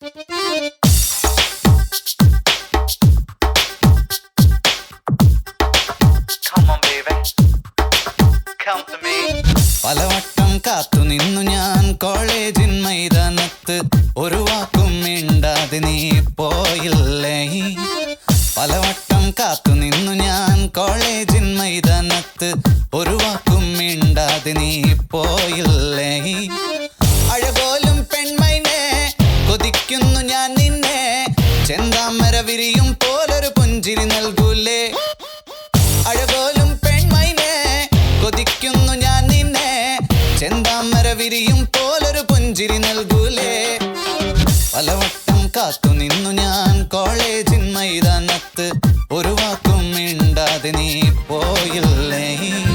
Come on, baby. Come to me. പലവട്ടം കാത്തു നിന്നു ഞാൻ കോളേജിൻ മൈതാനത്ത് ഒരു വാക്കും മിണ്ടാതെ നീ പോയില്ലേ പലവട്ടം കാത്തു നിന്നു ഞാൻ കോളേജിൻ മൈതാനത്ത് ഒരു വാക്കും മിണ്ടാതെ നീ പോയില്ലേ അഴകോലും പെൺമൈനെ കൊതിക്കുന്നു ഞാൻ നിന്നെ ചെന്താമര വിരിയും പോലൊരു പുഞ്ചിരി നൽകൂലേ അഴകോലും പെൺമൈനെ കൊതിക്കുന്നു ഞാൻ നിന്നെ ചെന്താമര വിരിയും പോലൊരു പുഞ്ചിരി നൽകൂലേ പലവട്ടം കാത്തു നിന്നു ഞാൻ കോളേജിൻ മൈതാനത്ത് ഒരു വാക്കും മിണ്ടാതെ നീ പോയില്ലേ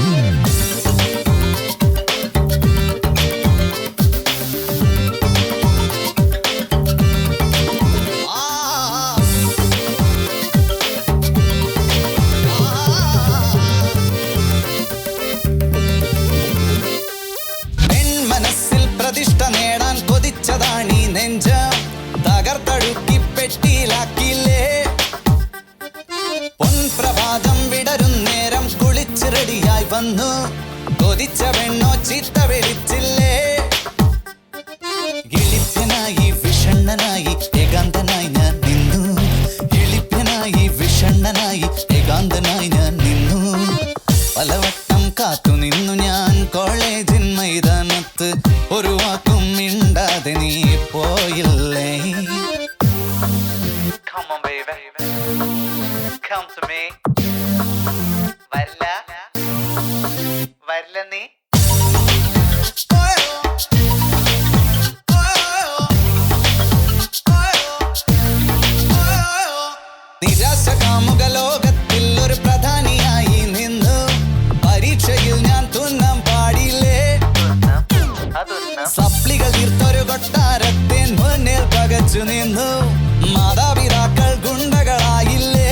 ആ പെൺമനസ്സിൽ പ്രതിഷ്ഠ നേടാൻ കൊതിച്ചതാണീ നെഞ്ച തകർത്തഴുക്കി പെട്ടിയിലാക്കിയില്ലേ പൊൻപ്രഭാതം വിടരും നേരം കുളിച്ച് റെഡിയായി വന്നു കൊതിച്ച പെണ്ണോ ചീത്ത വിളിച്ചില്ലേ എളിപ്പനായി വിഷണ്ണനായി ഏകാന്തനായി ഞാൻ നിന്നു എളിപ്പനായി വിഷണ്ണനായി ഏകാന്തനായി ഞാൻ നിന്നു പലവട്ടം കാത്തു നിന്നു ഞാൻ കോളേജിൻ മൈതാനത്ത് ഒരു വാക്കും മിണ്ടാതെ നീ പോയില്ലേ Come on, baby. Come to me. വരില്ല വരില്ല നീ നിരാശ കാമുക ലോകത്തിൽ ഒരു പ്രധാനിയായി നിന്നു പരീക്ഷയിൽ ഞാൻ തുന്നം പാടില്ലേ തുന്നം അതൊന്നും സപ്ലികൾ തീർത്തൊരു കൊട്ടാരത്തിൻ മുന്നിൽ പകച്ചു നിന്നു മാതാപിതാക്കൾ ഗുണ്ടകളായില്ലേ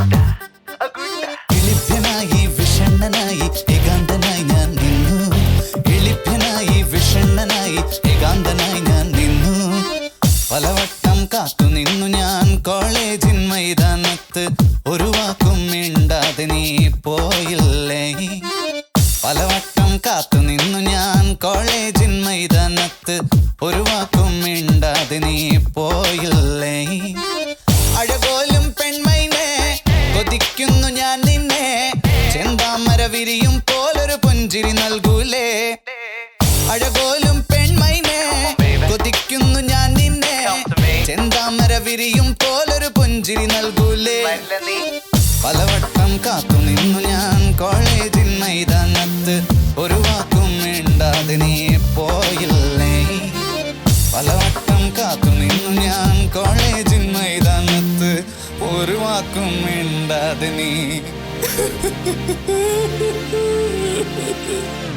എളിപ്പനായി വിഷണ്ണനായി ഏകാന്തനായി ഞാൻ നിന്നു എളിപ്പനായി വിഷണ്ണനായി ഏകാന്തനായി ഞാൻ നിന്നു പലവട്ടം കാത്തു നിന്നു ഞാൻ കോളേജിൻ മൈതാനത്ത് ഒരു വാക്കും മിണ്ടാതെ നീ പോയില്ലേ പലവട്ടം കാത്തു നിന്നു ഞാൻ കോളേജിൻ മൈതാനത്ത് ഒരു വാക്കും മിണ്ടാതെ നീ പോയില്ലേ അഴകോലും പെൺമൈനെ കൊതിക്കുന്നു ഞാൻ നിന്നെ ചെന്താമര വിരിയും പോലൊരു പുഞ്ചിരി നൽകൂലേ അഴകോലും പെൺമൈനെ കൊതിക്കുന്നു ഞാൻ നിന്നെ ചെന്താമര വിരിയും പോലൊരു പുഞ്ചിരി നൽകൂലേ വരില്ല നീ പലവട്ടം കാത്തു നിന്നു ഞാൻ കോളേജിൻ മൈതാനത്ത് ഒരു വാക്കും മിണ്ടാതെ നീ പോയില്ലേ പലവട്ടം കാത്തു നിന്നു ഞാൻ കോളേജിൻ മൈതാനത്ത് ഒരു വാക്കും മിണ്ടാതെ നീ